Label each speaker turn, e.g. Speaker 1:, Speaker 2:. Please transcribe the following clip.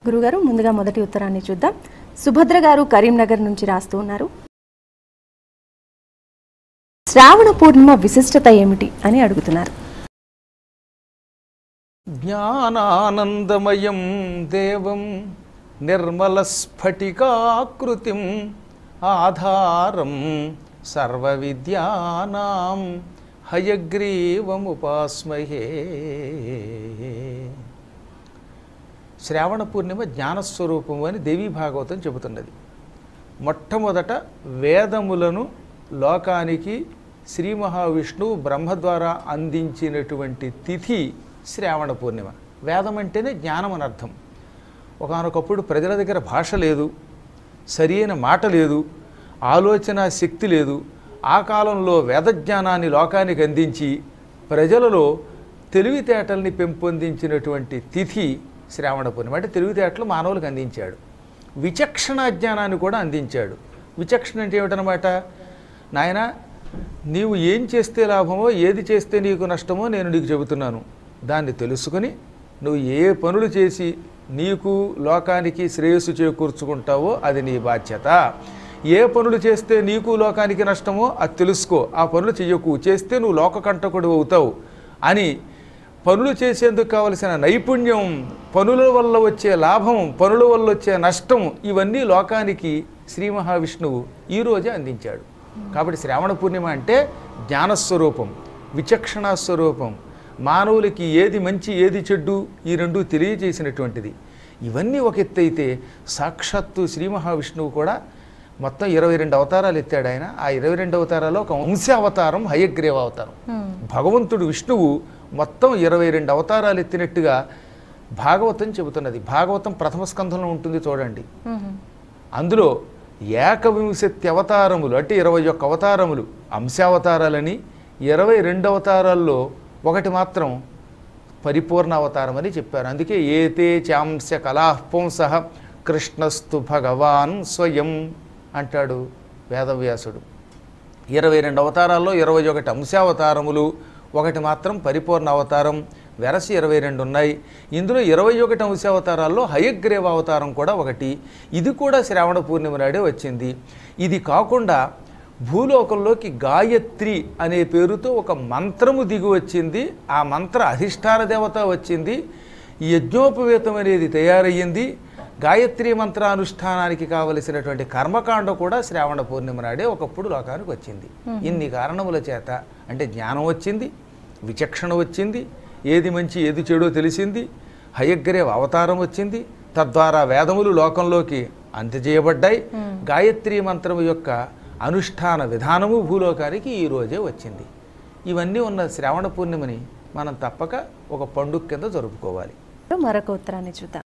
Speaker 1: గురుగారు ముందుగా మొదటి ఉత్తరాన్ని చూద్దాం సుభద్ర గారు కరీంనగర్ నుంచి రాస్తూ ఉన్నారు శ్రావణ పూర్ణిమ విశిష్టత ఏమిటి అని అడుగుతున్నారు
Speaker 2: జ్ఞానానందమయం దేవం నిర్మలస్ఫటికాకృతిం ఆధారం సర్వవిద్యానాం హయగ్రీవముపాస్మహే శ్రావణ పూర్ణిమ జ్ఞానస్వరూపం అని దేవీ భాగవతం చెబుతున్నది మొట్టమొదట వేదములను లోకానికి శ్రీ మహావిష్ణువు బ్రహ్మ ద్వారా అందించినటువంటి తిథి శ్రావణ పూర్ణిమ వేదం అంటేనే జ్ఞానం అని అర్థం ఒకనొకప్పుడు ప్రజల దగ్గర భాష లేదు సరియైన మాట లేదు ఆలోచన శక్తి లేదు ఆ కాలంలో వేదజ్ఞానాన్ని లోకానికి అందించి ప్రజలలో తెలివితేటల్ని పెంపొందించినటువంటి తిథి శ్రావణ పూర్ణిమ అంటే తెలివితేటలు మానవులకు అందించాడు విచక్షణ జ్ఞానాన్ని కూడా అందించాడు విచక్షణ అంటే ఏమిటనమాట నాయన నీవు ఏం చేస్తే లాభమో ఏది చేస్తే నీకు నష్టమో నేను నీకు చెబుతున్నాను దాన్ని తెలుసుకుని నువ్వు ఏ పనులు చేసి నీకు లోకానికి శ్రేయస్సు చేకూర్చుకుంటావో అది నీ బాధ్యత ఏ పనులు చేస్తే నీకు లోకానికి నష్టమో అది తెలుసుకో ఆ పనులు చెయ్యకు చేస్తే నువ్వు లోకకంటకుడు అవుతావు అని పనులు చేసేందుకు కావలసిన నైపుణ్యం పనుల వల్ల వచ్చే లాభం పనుల వల్ల వచ్చే నష్టం ఇవన్నీ లోకానికి శ్రీ మహావిష్ణువు ఈరోజే అందించాడు కాబట్టి శ్రావణ పూర్ణిమ అంటే జ్ఞానస్వరూపం విచక్షణా స్వరూపం మానవులకి ఏది మంచి ఏది చెడ్డు ఈ రెండు తెలియజేసినటువంటిది ఇవన్నీ ఒక ఎత్తు అయితే సాక్షాత్తు శ్రీ మహావిష్ణువు కూడా మొత్తం ఇరవై రెండు అవతారాలు ఎత్తాడు ఆయన ఆ ఇరవై రెండు అవతారాల్లో ఒక వంశావతారం హయగ్రీవ అవతారం భగవంతుడు విష్ణువు మొత్తం ఇరవై రెండు అవతారాలు ఎత్తినట్టుగా భాగవతం చెబుతున్నది భాగవతం ప్రథమ స్కంధంలో ఉంటుంది చూడండి అందులో ఏకవింశతి అవతారములు అంటే ఇరవై ఒక్క అవతారములు అంశావతారాలని ఇరవై రెండు అవతారాల్లో ఒకటి మాత్రం పరిపూర్ణ అవతారం అని చెప్పారు అందుకే ఏతే చాంశ కళాపుంస కృష్ణస్తు భగవాన్ స్వయం అంటాడు వేదవ్యాసుడు ఇరవై రెండు అవతారాల్లో ఇరవై ఒకటి అంశావతారములు ఒకటి మాత్రం పరిపూర్ణ అవతారం వెరసి ఇరవై రెండు ఉన్నాయి ఇందులో ఇరవై ఒకటి అంశావతారాల్లో హయగ్రీవ అవతారం కూడా ఒకటి ఇది కూడా శ్రావణ పూర్ణిమ నాడే వచ్చింది ఇది కాకుండా భూలోకంలోకి గాయత్రి అనే పేరుతో ఒక మంత్రము దిగి వచ్చింది ఆ మంత్ర అధిష్టాన దేవత వచ్చింది యజ్ఞోపవేతం అనేది తయారయ్యింది గాయత్రి మంత్రానుష్ఠానానికి కావలసినటువంటి కర్మకాండ కూడా శ్రావణ పూర్ణిమ నాడే ఒకప్పుడు లోకానికి వచ్చింది ఇన్ని కారణముల చేత అంటే జ్ఞానం వచ్చింది విచక్షణ వచ్చింది ఏది మంచి ఏది చెడో తెలిసింది హయగ్రీవ అవతారం వచ్చింది తద్వారా వేదములు లోకంలోకి అందజేయబడ్డాయి గాయత్రి మంత్రము యొక్క అనుష్ఠాన విధానము భూలోకానికి ఈ రోజే వచ్చింది ఇవన్నీ ఉన్న శ్రావణ పూర్ణిమని మనం తప్పక ఒక పండుగ కింద జరుపుకోవాలి
Speaker 1: మరొక ఉత్తరాన్ని చూద్దాం